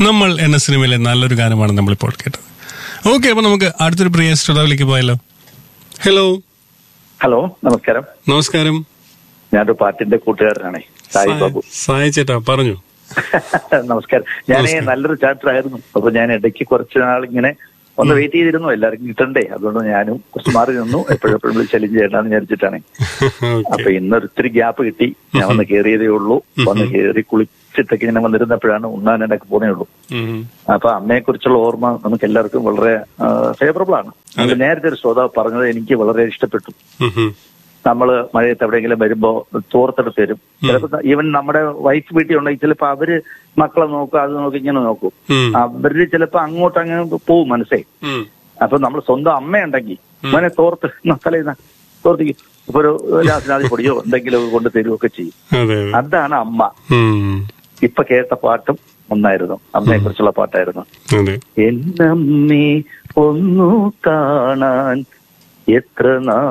നമ്മൾ എന്ന സിനിമയിലെ നല്ലൊരു ഗാനമാണ് നമ്മളിപ്പോൾ കേട്ടത് ഓക്കെ അപ്പൊ നമുക്ക് അടുത്തൊരു പ്രിയ ശ്രോതാവിലേക്ക് പോയാലോ ഹലോ ഹലോ നമസ്കാരം നമസ്കാരം ഞാനൊരു പാട്ടിന്റെ കൂട്ടുകാരനാണേ സായി ബാബു സായി ചേട്ടാ പറഞ്ഞു നമസ്കാരം ഞാൻ നമസ്കാരം. നല്ലൊരു ചാപ്റ്റർ ആയിരുന്നു അപ്പൊ ഞാൻ ഇടയ്ക്ക് കുറച്ച് നാൾ ഇങ്ങനെ ഒന്ന് വെയിറ്റ് ചെയ്തിരുന്നു എല്ലാവർക്കും കിട്ടണ്ടേ അതുകൊണ്ട് ഞാനും കുറച്ച് മാറി നിന്നു എപ്പോഴെപ്പോഴും വിളിച്ചാലും ചെയ്യണ്ടെന്ന് വിചാരിച്ചിട്ടാണ് അപ്പൊ ഓക്കെ ഇന്നൊരു ഇത്തിരി ഗ്യാപ്പ് കിട്ടി ഞാൻ വന്ന് കയറിയതേ ഉള്ളൂ വന്ന് കയറി കുളിച്ചിട്ടൊക്കെ ഇങ്ങനെ വന്നിരുന്നപ്പോഴാണ് ഉണ്ണാനൊക്കെ പോന്നേ ഉള്ളൂ അപ്പൊ അമ്മയെ കുറിച്ചുള്ള ഓർമ്മ നമുക്ക് എല്ലാവർക്കും വളരെ ഫേവറബിൾ ആണ് അത് നേരത്തെ ഒരു ശ്രോതാവ് പറഞ്ഞത് എനിക്ക് വളരെ ഇഷ്ടപ്പെട്ടു നമ്മള് മഴയത്ത് എവിടെയെങ്കിലും വരുമ്പോ തോർത്തെടുത്ത് തരും ചിലപ്പോ ഈവൻ നമ്മുടെ വൈഫ് വീട്ടിൽ ഉണ്ടെങ്കിൽ ചിലപ്പോ അവര് മക്കളെ നോക്കും അത് നോക്കി ഇങ്ങനെ നോക്കും അവര് ചിലപ്പോ അങ്ങോട്ട് അങ്ങനെ പോവും മനസ്സേ അപ്പൊ നമ്മൾ സ്വന്തം അമ്മയുണ്ടെങ്കിൽ മോനെ തോർത്ത് തലേന്ന തോർത്തിക്ക് ഇപ്പൊ ഒരു രാസനാദി പൊടിയോ എന്തെങ്കിലും കൊണ്ട് തരുമൊക്കെ ചെയ്യും അതെ അതെ അതാണ് അമ്മ ഉം. ഇപ്പൊ കേട്ട പാട്ടും ഒന്നായിരുന്നു അമ്മയെ കുറിച്ചുള്ള പാട്ടായിരുന്നു അതെ എന്നമ്മേ ഒന്നു കാണാൻ എത്ര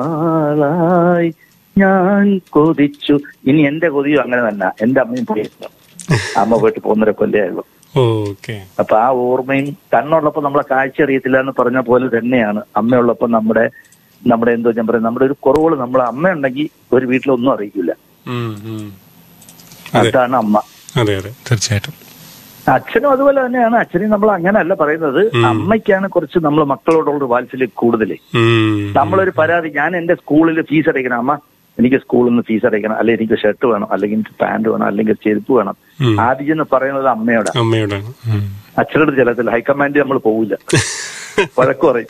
നാളായി ഞാൻ കൊതിച്ചു ഇനി എന്റെ കൊതിയും അങ്ങനെ തന്നെ എന്റെ അമ്മയും പോയിരുന്നു അമ്മ പോയിട്ട് പോകുന്നൊരു കൊല്ലയായുള്ളൂ ഓക്കെ അപ്പൊ ആ ഓർമ്മയും കണ്ണുള്ളപ്പോ നമ്മളെ കാഴ്ച അറിയത്തില്ല എന്ന് പറഞ്ഞ പോലെ തന്നെയാണ് അമ്മയുള്ളപ്പോ നമ്മുടെ നമ്മുടെ എന്തോ ഞാൻ പറയാം നമ്മുടെ ഒരു കുറവുകൾ നമ്മളെ അമ്മയുണ്ടെങ്കിൽ ഒരു വീട്ടിലൊന്നും അറിയിക്കില്ല ഉം, ഉം. അതെ അതാണ് അമ്മ അതെ അതെ തീർച്ചയായിട്ടും അച്ഛനും അതുപോലെ തന്നെയാണ് അച്ഛനും നമ്മൾ അങ്ങനെയല്ല പറയുന്നത് അമ്മയ്ക്കാണ് കുറച്ച് നമ്മൾ മക്കളോടുള്ള വാത്സല്യം കൂടുതലേ ഉം. നമ്മളൊരു പരാതി ഞാൻ എന്റെ സ്കൂളിൽ ഫീസ് അടയ്ക്കണം അമ്മ എനിക്ക് സ്കൂളിൽ നിന്ന് ഫീസ് അടയ്ക്കണം അല്ലെങ്കിൽ എനിക്ക് ഷർട്ട് വേണം അല്ലെങ്കിൽ എനിക്ക് പാന്റ് വേണം അല്ലെങ്കിൽ ചെരുപ്പ് വേണം ഉം. ആദ്യം എന്ന് പറയുന്നത് അമ്മയോടാ അമ്മയോടാണ് ഉം. അച്ഛനോട് ചിലത്തിൽ ഹൈക്കമാൻഡ് നമ്മൾ പോവില്ല വഴക്ക് പറയും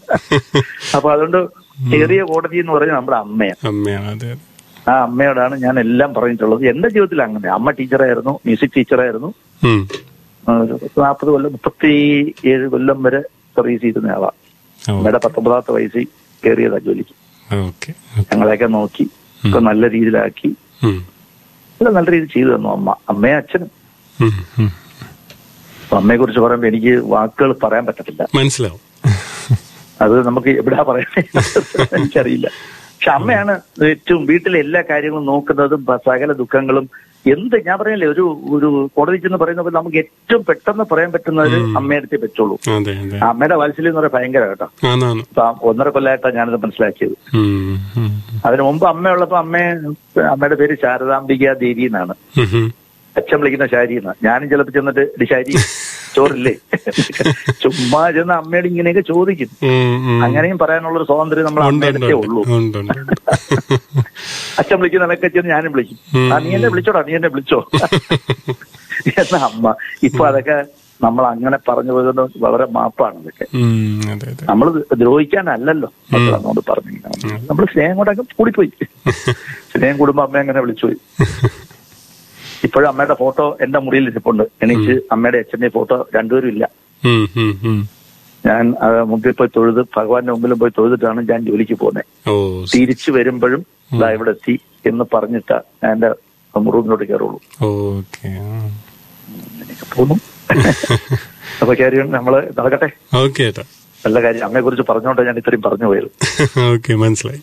അപ്പൊ അതുകൊണ്ട് ചെറിയ കോടതി എന്ന് പറയുന്നത് നമ്മുടെ അമ്മയാണ് അമ്മയാണ് അതെ അതെ ആ അമ്മയോടാണ് ഞാൻ എല്ലാം പറഞ്ഞിട്ടുള്ളത് എന്റെ ജീവിതത്തിൽ അങ്ങനെ അമ്മ ടീച്ചറായിരുന്നു മ്യൂസിക് ടീച്ചറായിരുന്നു ഉം. നാൽപ്പത് കൊല്ലം മുപ്പത്തി ഏഴ് കൊല്ലം വരെ സർവീസ് ചെയ്തിരുന്ന ആളാ ഓ, അമ്മയുടെ പത്തൊമ്പതാമത്തെ വയസ്സിൽ കയറിയതാ ജോലിക്ക് ഓക്കെ ഞങ്ങളെയൊക്കെ നോക്കി ഒക്കെ നല്ല രീതിയിലാക്കി ഉം. എല്ലാം നല്ല രീതിയിൽ ചെയ്തു തന്നു അമ്മ അമ്മയും അച്ഛനും ഉം, ഉം. അപ്പൊ അമ്മയെ കുറിച്ച് പറയുമ്പോൾ എനിക്ക് വാക്കുകൾ പറയാൻ പറ്റത്തില്ല മനസ്സിലാവും അത് നമുക്ക് എവിടാ പറയണേ എനിക്കറിയില്ല പക്ഷെ അമ്മയാണ് ഏറ്റവും വീട്ടിലെ എല്ലാ കാര്യങ്ങളും നോക്കുന്നതും പ- സകല ദുഃഖങ്ങളും എന്ത് ഞാൻ പറയല്ലേ ഒരു ഒരു കോടതി ചെന്ന് പറയുന്ന പോലെ നമുക്ക് ഏറ്റവും പെട്ടെന്ന് പറയാൻ പറ്റുന്നത് അമ്മയുടെ അടുത്തേ പറ്റുള്ളൂ അതെ അതെ അമ്മയുടെ വാത്സല്യം എന്ന് പറയാൻ ഭയങ്കര കേട്ടോ ആന്നാന്ന് ഇപ്പൊ ആ ഒന്നര കൊല്ലമായിട്ടാണ് ഞാനത് മനസ്സിലാക്കിയത് ഉം, ഉം. അതിനു മുമ്പ് അമ്മയുള്ളപ്പോ അമ്മയെ അമ്മയുടെ പേര് ശാരദാംബിക ദേവി എന്നാണ് ഉം, ഉം. അച്ഛൻ വിളിക്കുന്ന ശാരി എന്നാ ഞാനും ചിലപ്പോ ചെന്നിട്ട് "എടി ശാരി ചോറില്ലേ ചുമ്മാ ചെന്ന് അമ്മയോട് ഇങ്ങനെയൊക്കെ ചോദിക്കും ഉം, ഉം. അങ്ങനെയും പറയാനുള്ള ഒരു സ്വാതന്ത്ര്യം നമ്മൾ ഉണ്ട്, അമ്മയുടെ ഉണ്ട്, അടുത്തേ ഉള്ളൂ ഉണ്ട്, ഉണ്ട്, ഉണ്ട്. അച്ഛൻ വിളിക്കുന്നതൊക്കെ ചെന്ന് ഞാനും വിളിക്കും ഉം. ആ നീ എന്നെ വിളിച്ചോടാ നീ എന്നെ വിളിച്ചോ എന്ന അമ്മ ഇപ്പൊ അതൊക്കെ നമ്മൾ അങ്ങനെ പറഞ്ഞു പോയതുകൊണ്ട് വളരെ മാപ്പാണ് ഇതൊക്കെ ഉം, അതെ അതെ നമ്മൾ ദ്രോഹിക്കാനല്ലല്ലോ മക്കൾ നമ്മോട് പറഞ്ഞിരിക്കണം നമ്മൾ സ്നേഹം കൊണ്ടൊക്കെ കൂടിപ്പോയി സ്നേഹം കൂടുമ്പോ അമ്മ അങ്ങനെ വിളിച്ചുപോയി ഇപ്പോഴും അമ്മയുടെ ഫോട്ടോ എന്റെ മുറിയിൽ ഇരിപ്പുണ്ട് എനിക്ക് അമ്മയുടെ അച്ഛന്റെ ഫോട്ടോ രണ്ടുപേരും ഇല്ല ഉം, ഉം, ഉം. ഞാൻ ആ, മുമ്പിൽ പോയി തൊഴുത് ഭഗവാന്റെ മുമ്പിലും പോയി തൊഴുതിട്ടാണ് ഞാൻ ജോലിക്ക് പോകുന്നത് ഓ തിരിച്ചു വരുമ്പോഴും ഇതാ ഇവിടെ എത്തി എന്ന് പറഞ്ഞിട്ടാ ഞാൻ എന്റെ റൂമിലോട്ട് കയറുള്ളൂ ഓക്കെ അങ്ങനെയൊക്കെ പോന്നു അപ്പൊ കാര്യം നമ്മള് നടക്കട്ടെ ഓക്കെ ഏട്ടാ നല്ല കാര്യം അമ്മയെ കുറിച്ച് പറഞ്ഞുകൊണ്ട് ഞാൻ ഇത്രയും പറഞ്ഞു പോയത് ഓക്കെ മനസ്സിലായി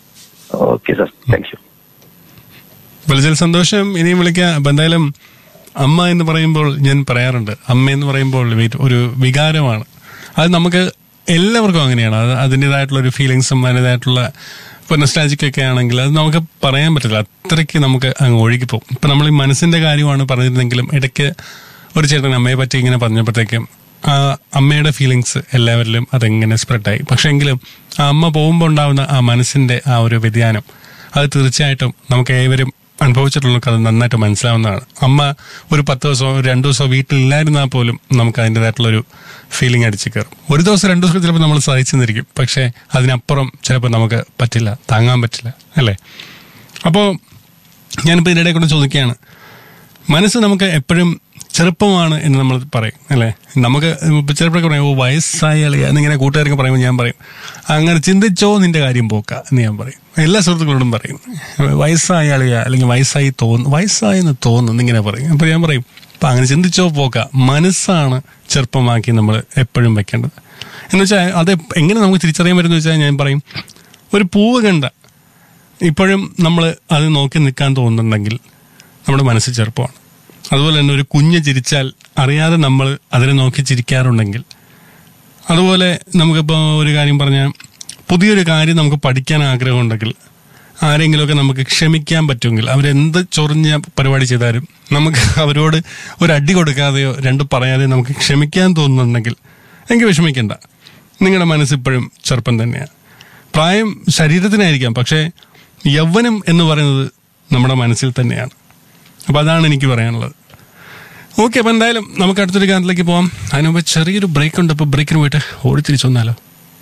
ഓക്കെ സാർ താങ്ക് യു വിളിച്ചതിൽ സന്തോഷം ഇനിയും വിളിക്കാം അപ്പൊ എന്തായാലും അമ്മ എന്ന് പറയുമ്പോൾ ഞാൻ പറയാറുണ്ട് അമ്മ എന്ന് പറയുമ്പോൾ വി- ഒരു വികാരമാണ് അത് നമുക്ക് എല്ലാവർക്കും അങ്ങനെയാണ് അത് അതിൻ്റെതായിട്ടുള്ള ഒരു ഫീലിങ്സും അതിൻ്റെതായിട്ടുള്ള ഇപ്പൊ നൊസ്റ്റാജിക് ഒക്കെ ആണെങ്കിൽ അത് നമുക്ക് പറയാൻ പറ്റില്ല അത്രയ്ക്ക് നമുക്ക് അങ്ങ് ഒഴുകിപ്പോകും ഇപ്പൊ നമ്മൾ ഈ മനസ്സിന്റെ കാര്യമാണ് പറഞ്ഞിരുന്നെങ്കിലും ഇടയ്ക്ക് ഒരു ചേട്ടൻ അമ്മയെ പറ്റി ഇങ്ങനെ പറഞ്ഞപ്പോഴത്തേക്കും ആ അമ്മയുടെ ഫീലിങ്സ് എല്ലാവരിലും അതെങ്ങനെ സ്പ്രെഡായി പക്ഷെ എങ്കിലും ആ അമ്മ പോകുമ്പോൾ ഉണ്ടാവുന്ന ആ മനസ്സിന്റെ ആ ഒരു വ്യതിയാനം അത് തീർച്ചയായിട്ടും നമുക്ക് ഏവരും അനുഭവിച്ചിട്ടുള്ളവർക്ക് അത് നന്നായിട്ട് മനസ്സിലാവുന്നതാണ് അമ്മ ഒരു പത്ത് ദിവസമോ ഒരു രണ്ടു ദിവസമോ വീട്ടിലില്ലായിരുന്നാൽ പോലും നമുക്ക് അതിൻ്റെതായിട്ടുള്ള ഒരു ഫീലിംഗ് അടിച്ചു കയറും ഒരു ദിവസം രണ്ടു ദിവസം ചിലപ്പോൾ നമ്മൾ സഹിച്ചു നിന്നിരിക്കും പക്ഷേ അതിനപ്പുറം ചിലപ്പോൾ നമുക്ക് പറ്റില്ല താങ്ങാൻ പറ്റില്ല അല്ലേ അപ്പോൾ ഞാനിപ്പോൾ ഇതിനിടെ കൊണ്ട് ചോദിക്കുകയാണ് മനസ്സ് നമുക്ക് എപ്പോഴും ചെറുപ്പമാണ് എന്ന് നമ്മൾ പറയും അല്ലേ നമുക്ക് ഇപ്പൊ ചിലപ്പോഴൊക്കെ പറയും ഓ വയസ്സായ അളിയ എന്നിങ്ങനെ കൂട്ടുകാരൊക്കെ പറയുമ്പോൾ ഞാൻ പറയും അങ്ങനെ ചിന്തിച്ചോ നിന്റെ കാര്യം പോക്ക എന്ന് ഞാൻ പറയും എല്ലാ സുഹൃത്തുക്കളോടും പറയും വയസ്സായ അളിയ അല്ലെങ്കിൽ വയസ്സായി തോന്നുന്നു വയസ്സായെന്ന് തോന്നുന്നു എന്നിങ്ങനെ പറയും അപ്പൊ ഞാൻ പറയും അപ്പൊ അങ്ങനെ ചിന്തിച്ചോ പോക്ക മനസ്സാണ് ചെറുപ്പമാക്കി നമ്മൾ എപ്പോഴും വെക്കേണ്ടത് എന്ന് വെച്ചാൽ അത് എങ്ങനെ നമുക്ക് തിരിച്ചറിയാൻ പറ്റുമെന്ന് വെച്ചാൽ ഞാൻ പറയും ഒരു പൂവ് കണ്ട ഇപ്പോഴും നമ്മൾ അത് നോക്കി നിൽക്കാൻ തോന്നുന്നുണ്ടെങ്കിൽ നമ്മുടെ മനസ്സ് ചെറുപ്പമാണ് അതുപോലെ തന്നെ ഒരു കുഞ്ഞ് ചിരിച്ചാൽ അറിയാതെ നമ്മൾ അതിനെ നോക്കി ചിരിക്കാറുണ്ടെങ്കിൽ അതുപോലെ നമുക്കിപ്പോൾ ഒരു കാര്യം പറഞ്ഞാൽ പുതിയൊരു കാര്യം നമുക്ക് പഠിക്കാൻ ആഗ്രഹമുണ്ടെങ്കിൽ ആരെങ്കിലുമൊക്കെ നമുക്ക് ക്ഷമിക്കാൻ പറ്റുമെങ്കിൽ അവരെന്ത് ചൊറിഞ്ഞ പരിപാടി ചെയ്താലും നമുക്ക് അവരോട് ഒരു അടി കൊടുക്കാതെയോ രണ്ട് പറയാതെയോ നമുക്ക് ക്ഷമിക്കാൻ തോന്നുന്നുണ്ടെങ്കിൽ എങ്കിൽ വിഷമിക്കണ്ട നിങ്ങളുടെ മനസ്സിപ്പോഴും ചെറുപ്പം തന്നെയാണ് പ്രായം ശരീരത്തിനായിരിക്കാം പക്ഷേ യൗവനം എന്ന് പറയുന്നത് നമ്മുടെ മനസ്സിൽ തന്നെയാണ് അപ്പം അതാണ് എനിക്ക് പറയാനുള്ളത് ഓക്കെ അപ്പം എന്തായാലും നമുക്ക് അടുത്തൊരു ഗാനത്തിലേക്ക് പോവാം അതിന് മുമ്പ് ചെറിയൊരു ബ്രേക്ക് ഉണ്ട് അപ്പോൾ ബ്രേക്കിന് പോയിട്ട് ഓടി തിരിച്ചു വന്നാലോ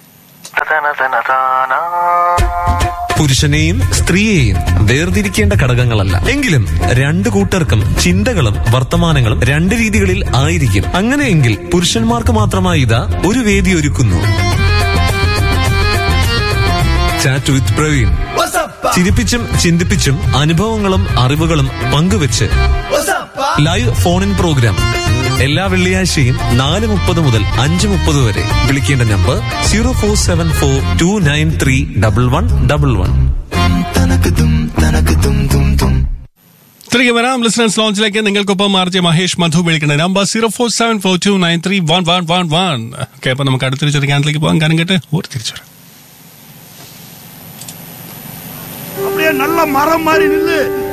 പുരുഷനെയും സ്ത്രീയെയും വേർതിരിക്കേണ്ട ഘടകങ്ങളല്ല എങ്കിലും രണ്ടു കൂട്ടർക്കും ചിന്തകളും വർത്തമാനങ്ങളും രണ്ട് രീതികളിൽ ആയിരിക്കും അങ്ങനെയെങ്കിൽ പുരുഷന്മാർക്ക് മാത്രമായി ഇതാ ഒരു വേദി ഒരുക്കുന്നു ചാറ്റ് വിത്ത് പ്രവീൺ ചിരിപ്പിച്ചും ചിന്തിപ്പിച്ചും അനുഭവങ്ങളും അറിവുകളും പങ്കുവെച്ച് ലൈവ് ഫോൺ ഇൻ പ്രോഗ്രാം എല്ലാ വെള്ളിയാഴ്ചയും നാല് മുപ്പത് മുതൽ അഞ്ച് മുപ്പത് വരെ വിളിക്കേണ്ട നമ്പർ zero four seven four two nine three double one double one തിരികെ വരാം ലിസണേഴ്സ് ലോഞ്ചിലേക്ക് നിങ്ങൾക്കൊപ്പം ആർജെ മഹേഷ് മധു വിളിക്കുന്ന നമ്പർ zero four seven four two nine three one one one one okay അപ്പൊ നമുക്ക് അടുത്തൊരു ചെറിയ ഗാനത്തിലേക്ക് പോകാം ഗാനം കേട്ട് ഓടി തിരിച്ചു വരാം அப்படியே நல்ல மரம் மாதிரி நில்லு